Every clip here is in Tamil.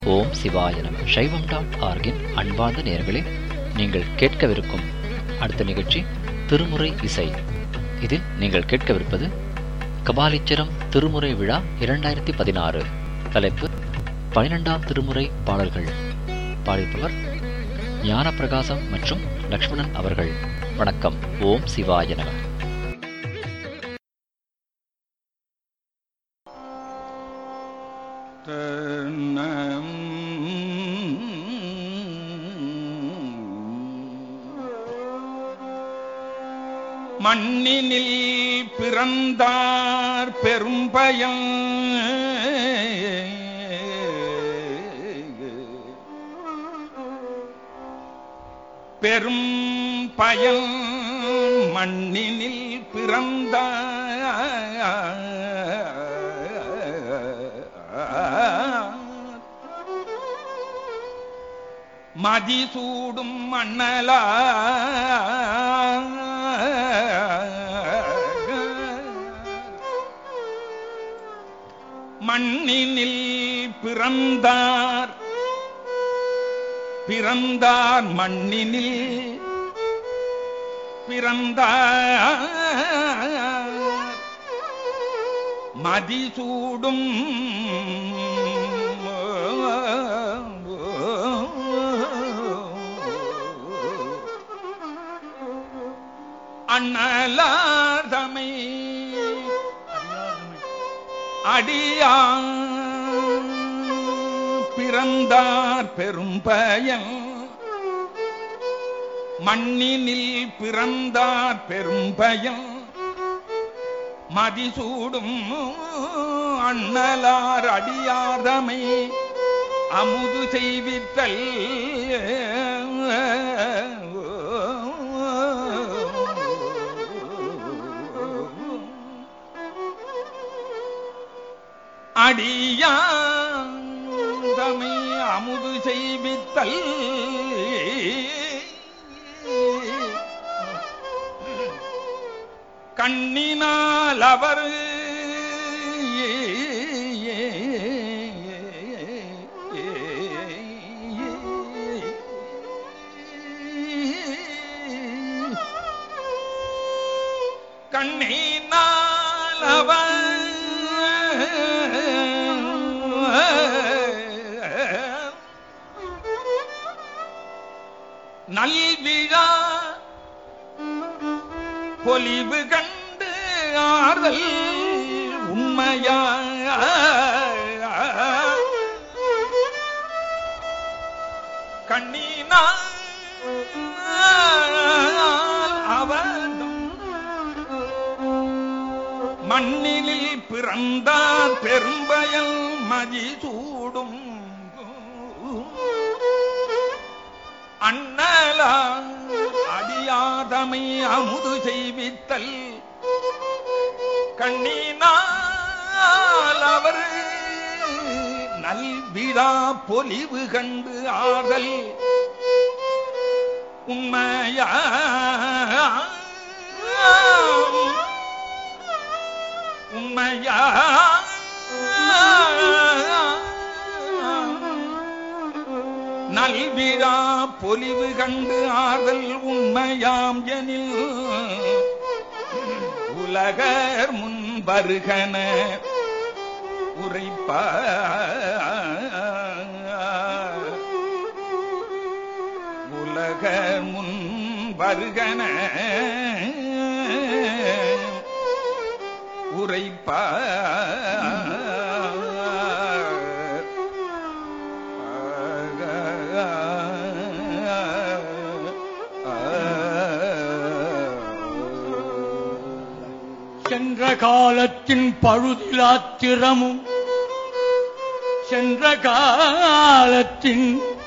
ஓம் சிவாய நம சைவம் டாட் ஆர்கின் அன்பார்ந்த நேயர்களே நீங்கள் கேட்கவிருக்கும் அடுத்த நிகழ்ச்சி திருமுறை இசை இதில் நீங்கள் கேட்கவிருப்பது கபாலீச்சரம் திருமுறை விழா இரண்டாயிரத்தி பதினாறு தலைப்பு பனிரெண்டாம் திருமுறை பாடல்கள் பாடிப்பவர் ஞானப்பிரகாசம் மற்றும் லக்ஷ்மணன் அவர்கள் வணக்கம் ஓம் சிவாய நம தன்னம் மண்ணினில் பிறந்தார் பெரும்பயம் பெரும் பயம் மண்ணினில் பிறந்தார் மதிசூடும் மண்ணலா மண்ணினில் பிறந்தார் பிறந்தார் மண்ணினில் பிறந்தார் மதிசூடும் அண்ணலாதமை அடியா பிறந்தார் பெரும்பயன் மண்ணினில் பிறந்தார் பெரும்பயம் மதிசூடும் அண்ணலார் அடியாதமை அமுது செய்வித்தல் அடியாதமை அமுது செய்வித்தல் கண்ணினால் அவர் கண்ணினால் அவர் நல்விழா பொலிவு கண்டு ஆறுதல் உண்மையா கண்ணீனா அவனும் மண்ணினில் பிறந்தார் பெரும்பயல் மதி சூடும் அண்ணலா அடியாதமை அமுது செய்வித்தல் கண்ணினால் அவர் நல்விழா பொலிவு கண்டு ஆதல் உண்மையா உண்மையா நல்விழா பொலிவு கண்டு ஆதல் உண்மையாம் எனில் உலகர் முன் வருகன உரைப்ப உலகர் முன் வருகன உரைப்ப சென்ற காலத்தின் பழுதிலாத்திரமும் சென்ற காலத்தின்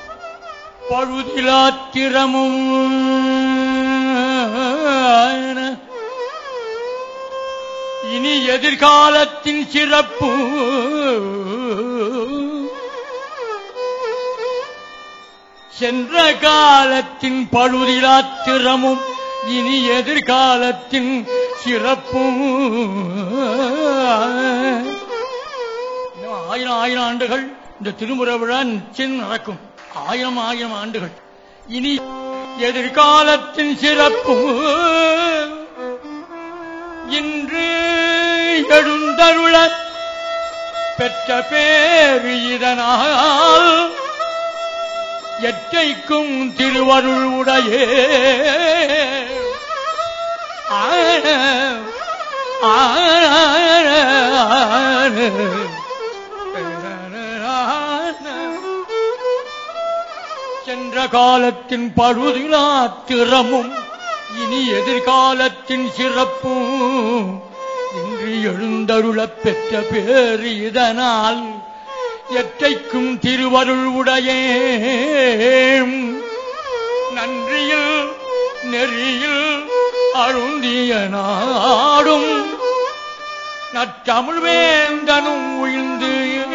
பழுதிலாத்திரமும் இனி எதிர்காலத்தின் சிறப்பு சென்ற காலத்தின் பழுதிலாத்திரமும் இனி எதிர்காலத்தின் சிறப்பும் இன்னும் ஆயிரம் ஆயிரம் ஆண்டுகள் இந்த திருமுறை விழா நிச்சயம் நடக்கும் ஆயிரம் ஆயிரம் ஆண்டுகள் இனி எதிர்காலத்தின் சிறப்பு இன்று எழுந்தருள பெற்ற பேரு இதனால் எற்றைக்கும் திருவருள் உடையே ஆன, ஆன. சென்ற காலத்தின் பழுதிலா திறமும் இனி எதிர்காலத்தின் சிறப்பும் இன்று எழுந்தருளப் பெற்ற பேறு இதனால் எற்றைக்கும் திருவருள் உடையே நன்றியில் நெறியில் அருந்திய நாடும் நற்றமிழ் வேந்தனும் உயிர்ந்து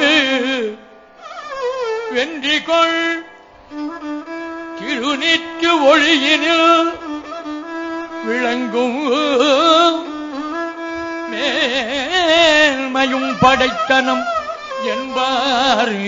வென்றிகொள் திருநீற்று ஒளியினில் விளங்கும் மேன்மையும் படைத்தனம் என்பாரு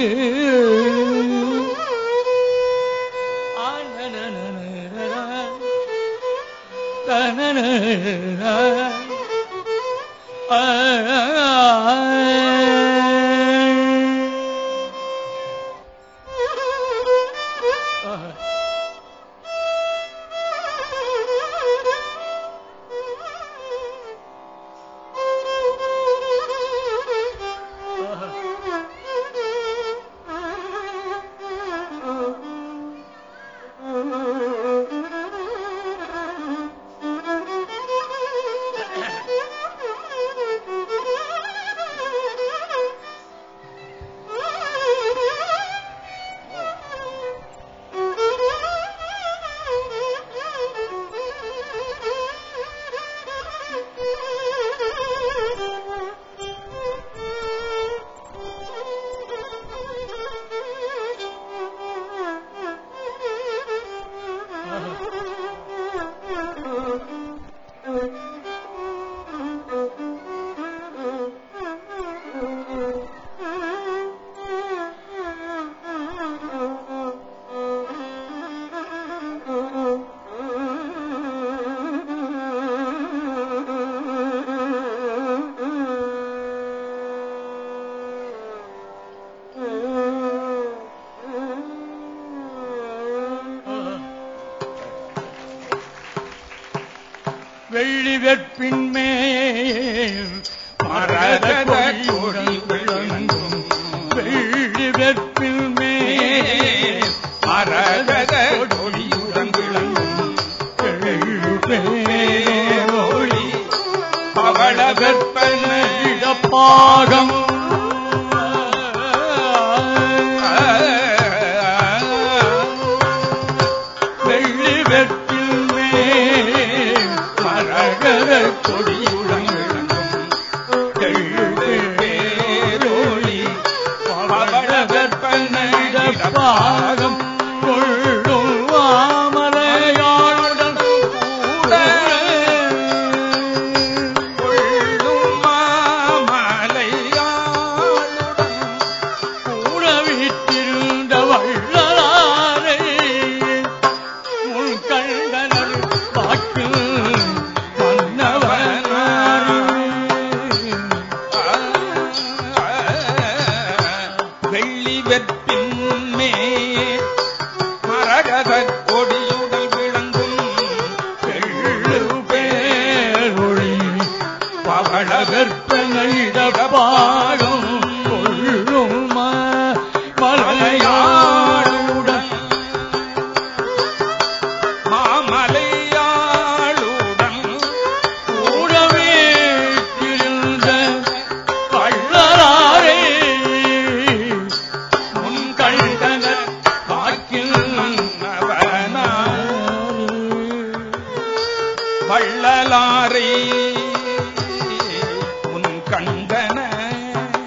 வெள்ளி வெற்பின் மேல் மரகத கொடி கொடி விளங்கும் வெள்ளி வெற்பின் மேல் மரகத கொடியுடன் விளங்கும் பேரொளி பவள வெப்பன இடப்பாகம் வெள்ளி வெற்றில் மேல் மரகத கொடியுடன் விளங்கும் பேரொளி பவள வெப்பன இடப்பாகம் கொள்ளும் மாமலையாளுடன் கூட கொள்ளும் மாமலையாளுடன் கூட வீட்டிருந்த வள்ளலாரை முன் கண்டனர் வாக்கு மன்னவனாரே வெள்ளி வெற்பின் மேல் மரகத கொடியுடல் விளங்கும் எள்ளு பேரொளி பவள வெற்பனைடப்பாகம் கொள்ளும் ம- மலையாளுடன் மாமலையாளுடன் கூடவே இருந்த வள்ளலாரே முன் கண்டனர் வாக்கில் வள்ளலாரை உன் கண்டன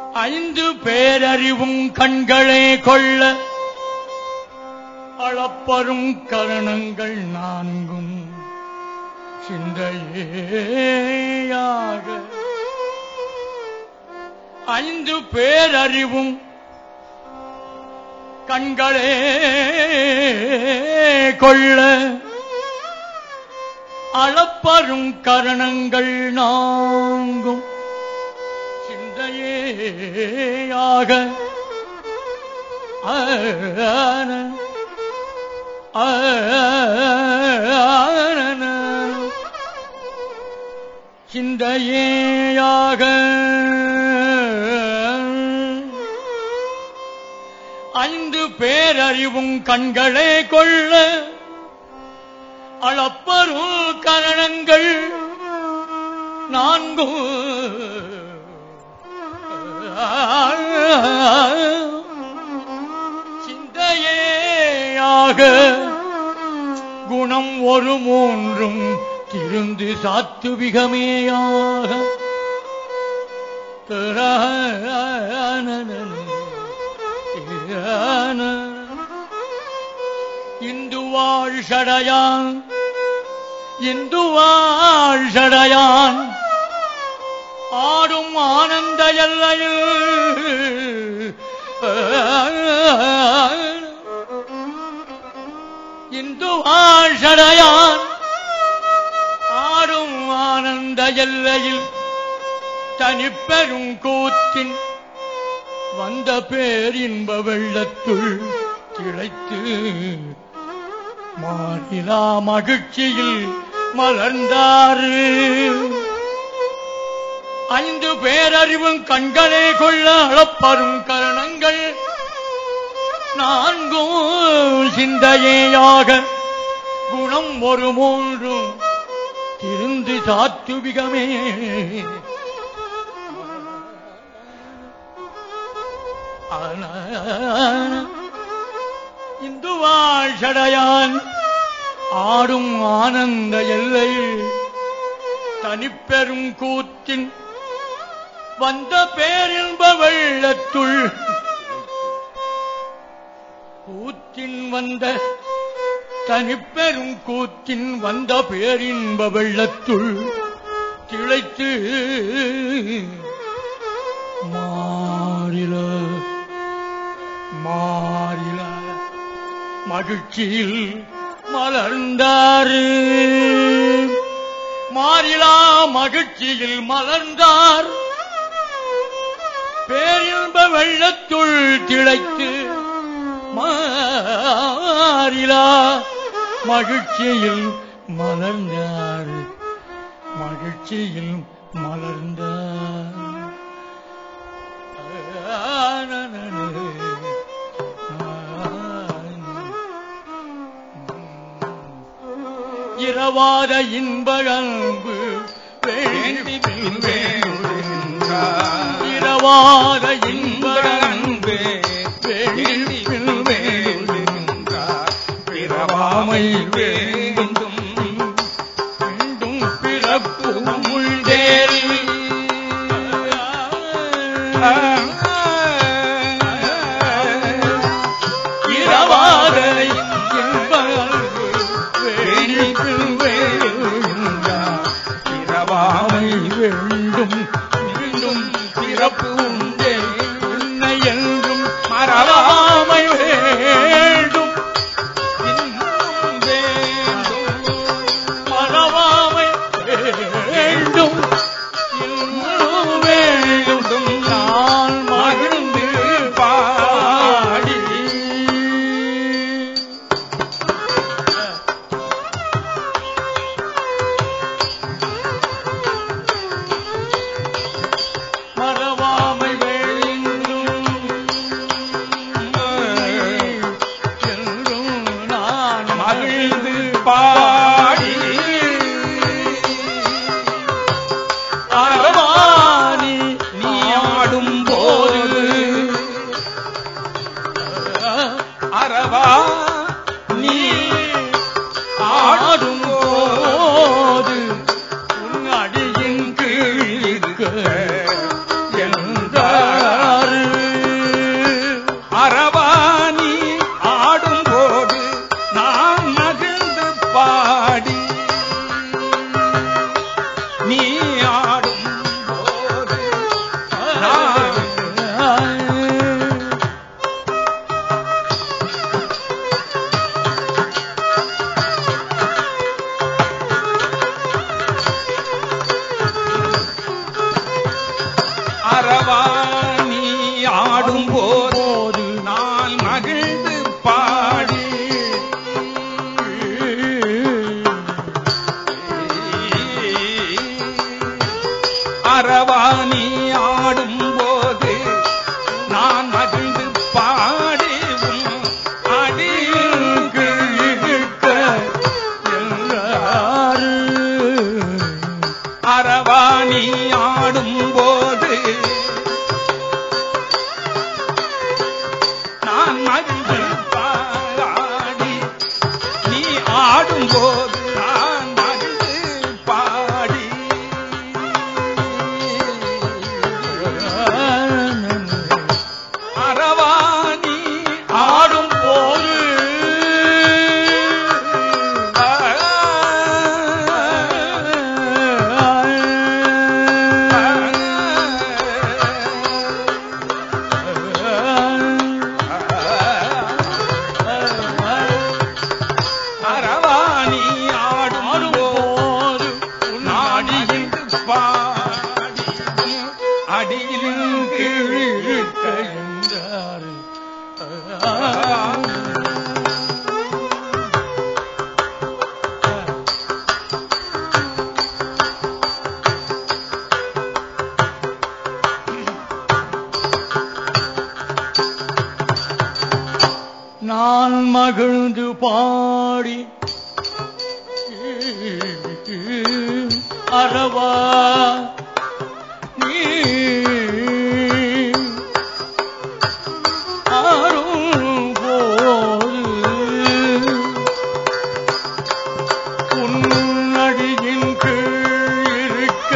ஐந்து பேரறிவும் கண்களே கொள்ள அளப்பரும் கரணங்கள் நான்கும் சிந்தையேயாக ஐந்து பேரறிவும் கண்களே கொள்ள அளப்பரும் கரணங்கள் நான்கும் சிந்தையேயாக ஆன ஆன சிந்தையேயாக ஐந்து பேரறிவும் கண்களே கொள்ள அளப்பரும் கரணங்கள் நான்கும் சிந்தையேயாக குணம் ஒரு மூன்றும் திருந்து சாத்துவிகமேயாக இந்து வாழ் சடையான் இந்து வாழ் சடையான் ஆடும் ஆனந்த எல்லையில் இந்து வாழ் சடையான் ஆடும் ஆனந்த எல்லையில் தனிப்பெரும் கூத்தின் வந்த பேரின்ப வெள்ளத்துள் திளைத்து மாறிலா மகிழ்ச்சியில் மலர்ந்தாரு ஐந்து பேரறிவும் கண்களே கொள்ள அளப்பரும் கரணங்கள் நான்கும் சிந்தையேயாக குணம் ஒரு மூன்றும் திருந்து சாத்துவிகமே இந்து வாழ்ஷடையான் ஆடும் ஆனந்த எல்லையில் தனிப்பெரும் கூத்தின் வந்த பேரின்ப வெள்ளத்துள் கூத்தின் வந்த தனிப்பெரும் கூத்தின் வந்த பேரின்ப வெள்ளத்துள் திளைத்து மாறில மாறில மகிழ்ச்சியில் மலர்ந்தாரு மாறிலா மகிழ்ச்சியில் மலர்ந்தார் பேரின்ப வெள்ளத்துள் திளைத்து மாறிலா மகிழ்ச்சியில் மலர்ந்தார் மகிழ்ச்சியில் மலர்ந்தார் இரவாத இன்ப அன்பு வேண்டி வேண்டுகின்றார். இரவாத இன்ப அன்பு அன்பே வேண்டி வேண்டுகின்றார். பிறவாமை வேண்டும் மீண்டும் பிறப்பு உள்தேறி இரவாத இன்ப அன்பு வேண்டி வேண்டுகின்றார். பிறவாமை வேண்டும் மீண்டும் பிறப்பு உண்டே உன்னை என்றும் மறவாமை வேண்டும் மறவாமை வேண்டும் இன்னும் வேண்டும் நான் மகிழ்ந்து பாடி மறவாமை வேண்டும் என்றும் நான் மகிழ்ந்து பாடி அரவாணி நீ ஆடும் போது அறவா நீ ஆடும் போது உன் அடியின் கீழ் இருக்க என்றார் அரவாணி ஆடும் போது நான் மகிழ்ந்து பாடி அரவாணி ஆடும் போது நான் மகிழ்ந்து பாடி உன் அடியிற்கு இழுக்க என்றாரு. அரவாணி ஆடும் போது நான் மகிழ்ந்து பாடி நீ ஆடும் போது நான் மகிழ்ந்து பாடி அரவாணி ஆடும் போது அரவாணி ஆடும் ஆடும் போது போது உன் அடியில் அடியில் பாடி அடியில் இழுக்க கீழ்க்க என்றாரு. நான் மகிழ்ந்து பாடி அரவா நீ ஆரும் போது உன்னடியின் கீழ் இருக்க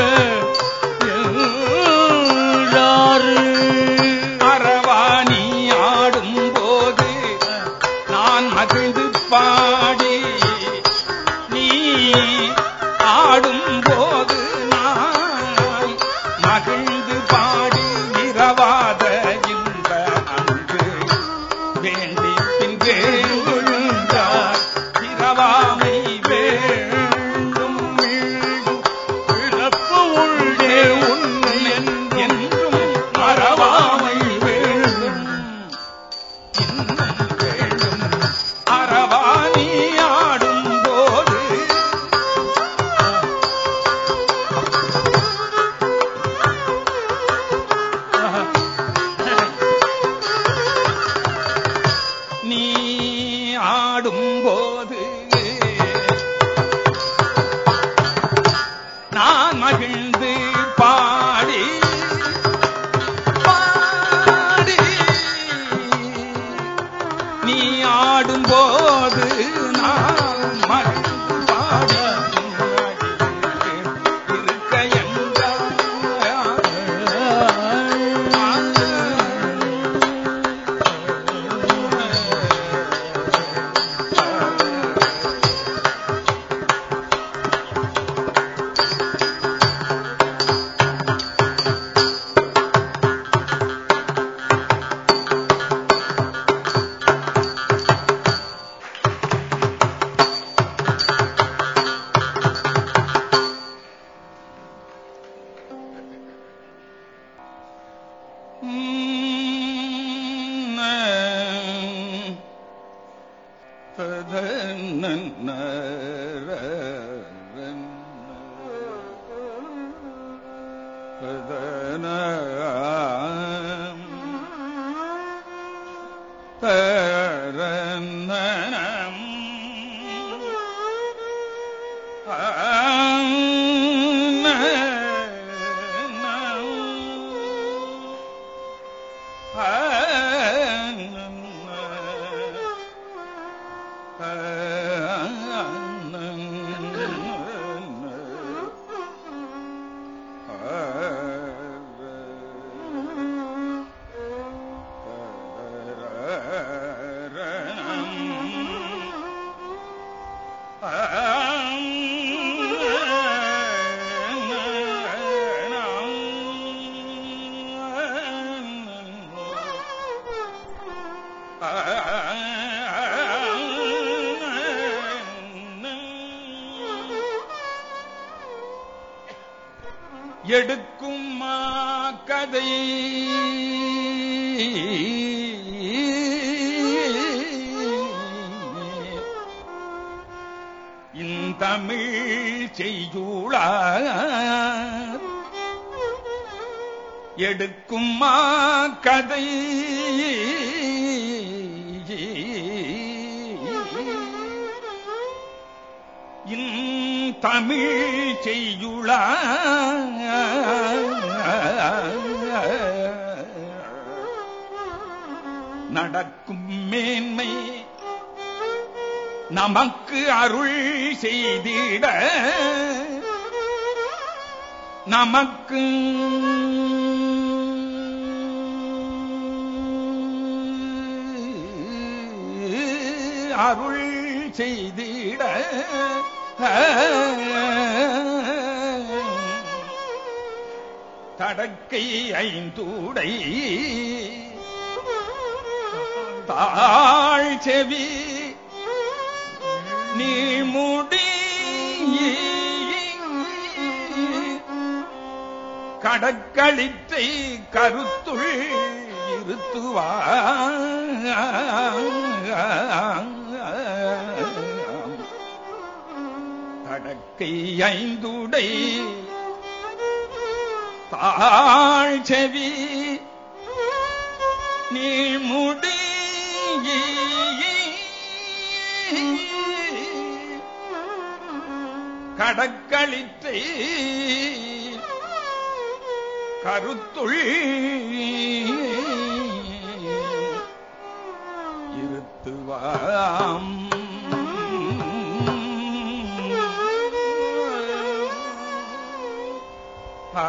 எல்லாரு அரவாணி ஆடும் போது நான் மகிழ்ந்து பாடி நீ ஆடும் போது நான் மகிழ்ந்து பாடி நிறவாத இன்ப அன்பு வேண்டி பின் வேண்டுகின்றார் பிறவாமை வேண்டும் மீண்டும் பிறப்பு உள்ளே உன்னை என்றும் என்றும் மறவாமை வேண்டும் இன்னும் வேண்டும் அரவாணி ஆடும் போது நீ ஆடும் போது நான் மகிழ்ந்து பாடி பாடி நீ ஆடும் போது நான் மகிழ்ந்து பாடி இருக்க எடுக்கும் கதை கதை இந்தமிழ் செய்யுளா எடுக்கும் மா கதை தமிழ் செய்யுளா நடக்கும் மேன்மை நமக்கு அருள் செய்திட நமக்கு அருள் செய்திட தடக்கை ஐந்தூடை தாழ் செவி நீமுடி கடக்களிற்றை கருத்துள் இருத்துவார் தடக்கை ஐந்துடை தாழ் செவி நீமுடி கடக்களிற்றை கருத்துள் இருத்துவாம் ஆ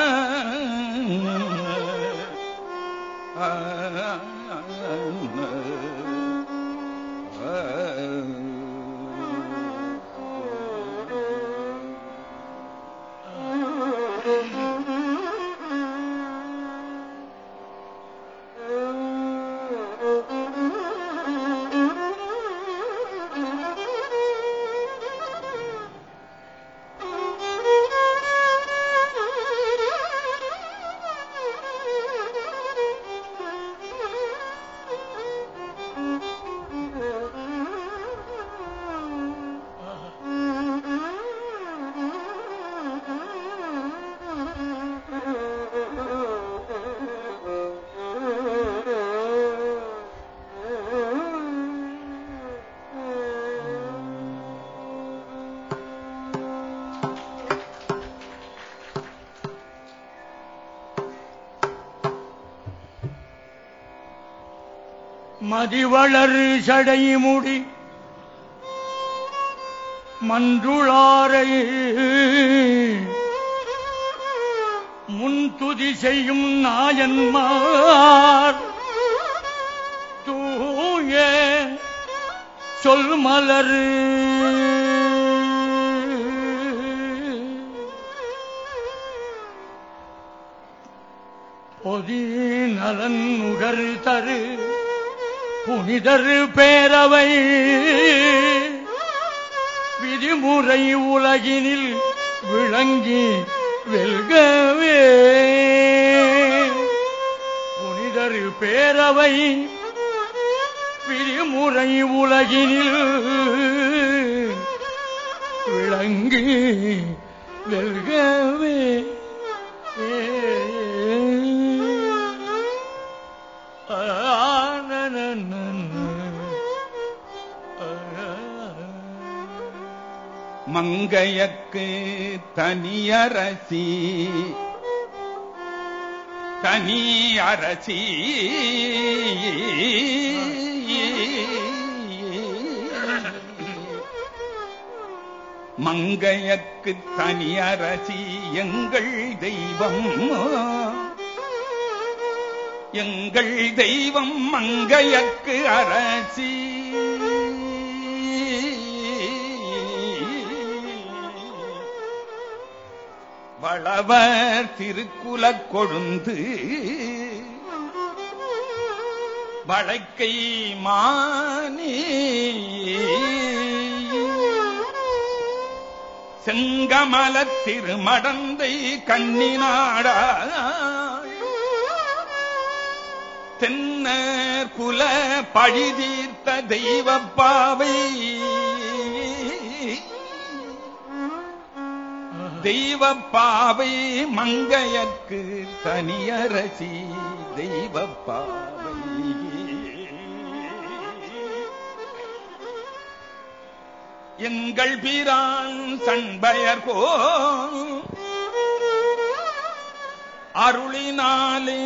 மதிவளர் சடைமுடி மன்றுளாரை முன்துதி செய்யும் நாயன்மார் தூய சொல் மலர் பொதி நலன் நுகர் தரு புனிதர் பேரவை விதிமுறை உலகினில் விளங்கி வெல்கவே புனிதர் பேரவை விதிமுறை உலகினில் விளங்கி வெல்கவே மங்கையக்கு தனியரசி தனி அரசி மங்கையக்கு தனி அரசி எங்கள் தெய்வம் எங்கள் தெய்வம் மங்கையக்கு அரசி வளவர் திருக்குலக் கொழுந்து வழக்கை மானே செங்கமல திருமடந்தை கண்ணினாடாள் தென்னர் குல பழிதீர்த்த தெய்வப்பாவை தெய்வப்பாவை மங்கையற்கு தனியரசி தெய்வப்பாவை எங்கள் பிரான் சண்பயர்கோ அருளினாலே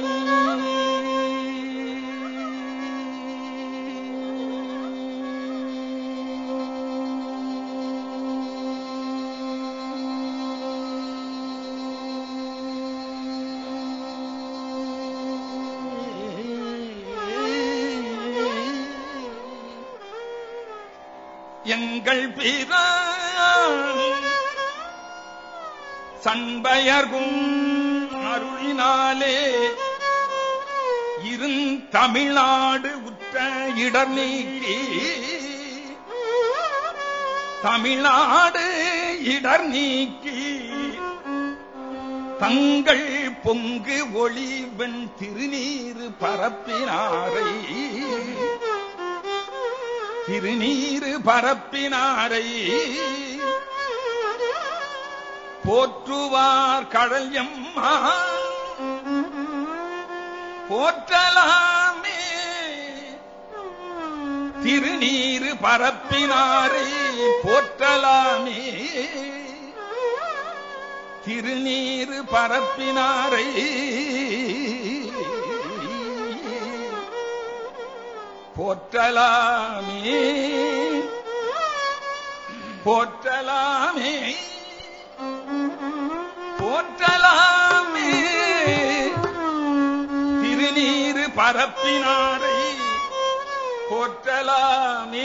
எங்கள் பிரான் சண்பயர்கும் அருளினாலே இருந்தமிழ்நாடு உற்ற இடர் நீக்கி தமிழ்நாடு இடர் நீக்கி தங்கள் பொங்கு ஒளிவெண் திருநீரு பரப்பினாரை திருநீரு பரப்பினாரை போற்றுவார் கடல் எம்மா போற்றலாமே திருநீரு பரப்பினாரை போற்றலாமே திருநீரு பரப்பினாரை போற்றலாமே போற்றலாமே போற்றலாமே திருநீரு பரப்பினாரை போற்றலாமே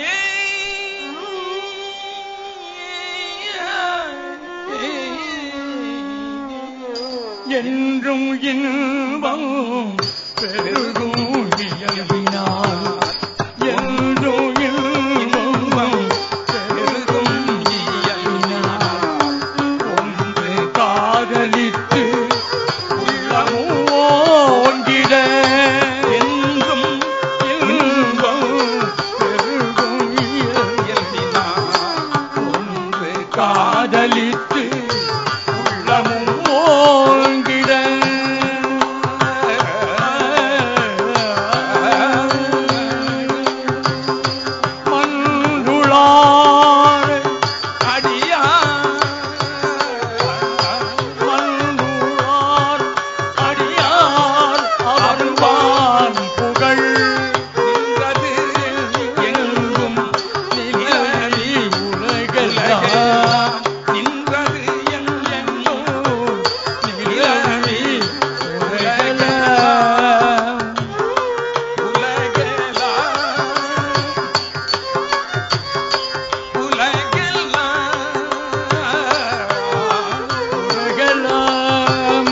என்றும் இன்பம் பெருகும் இயல்பினால் என்றும் இன்பம் பெருகும் இயல்பினால் ஒன்று காதலித்து உள்ளமும் ஓங்கிட என்றும் இன்பம் பெருகும் இயல்பினால் ஒன்று காதலித்து உள்ளமும் ஓங்கிட மன்றுளார் மன்றுளார் அடியார் அருள்வான் புகழ் எங்கும் நிலை உலகெல்லாம் நின்றது எங்கெங்கும் நிலை உலகெல்லாம் உலகெல்லாம்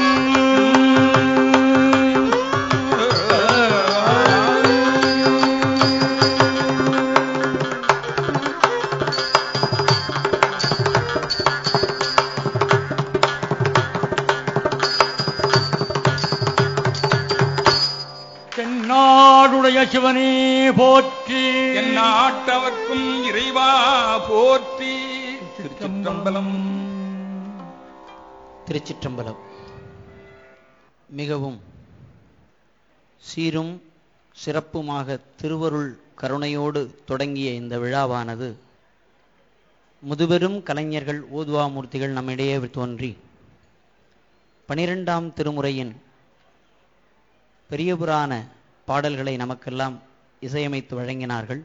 தென்னாடுடைய சிவனே போற்றி என் நாட்டவர்க்கும் இறைவா போற்றி திருச்சிற்றம்பலம் திருச்சிற்றம்பலம் மிகவும் சீரும் சிறப்புமாக திருவருள் கருணையோடு தொடங்கிய இந்த விழாவானது முதுபெரும் கலைஞர்கள் ஓதுவாமூர்த்திகள் நம்மிடையே தோன்றி பனிரெண்டாம் திருமுறையின் பெரிய புராண பாடல்களை நமக்கெல்லாம் இசையமைத்து வழங்கினார்கள்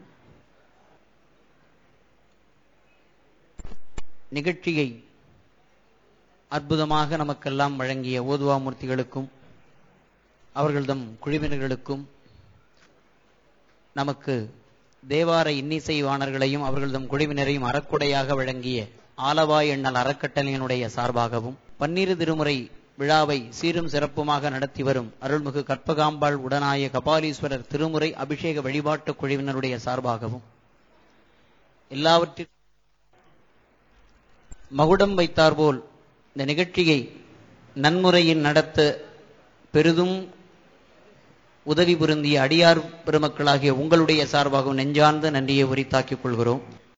நிகழ்ச்சியை அற்புதமாக நமக்கெல்லாம் வழங்கிய ஓதுவாமூர்த்திகளுக்கும் அவர்கள்தம் குழுவினர்களுக்கும் நமக்கு தேவார இன்னிசைவாணர்களையும் அவர்கள்தம் குழுவினரையும் அறக்குடையாக வழங்கிய ஆலவாய் எண்ணல் அறக்கட்டளையினுடைய சார்பாகவும் பன்னிரு திருமுறை விழாவை சீரும் சிறப்புமாக நடத்தி வரும் அருள்மிகு கற்பகாம்பாள் உடனாய கபாலீஸ்வரர் திருமுறை அபிஷேக வழிபாட்டு குழுவினருடைய சார்பாகவும் எல்லாவற்றிற்கும் மகுடம் வைத்தார்போல் இந்த நிகழ்ச்சியை நன்முறையில் நடத்த பெரிதும் உதவி புரிந்திய அடியார் பெருமக்களாகிய உங்களுடைய சார்பாகவும் நெஞ்சார்ந்த நன்றியை உரித்தாக்கிக் கொள்கிறோம்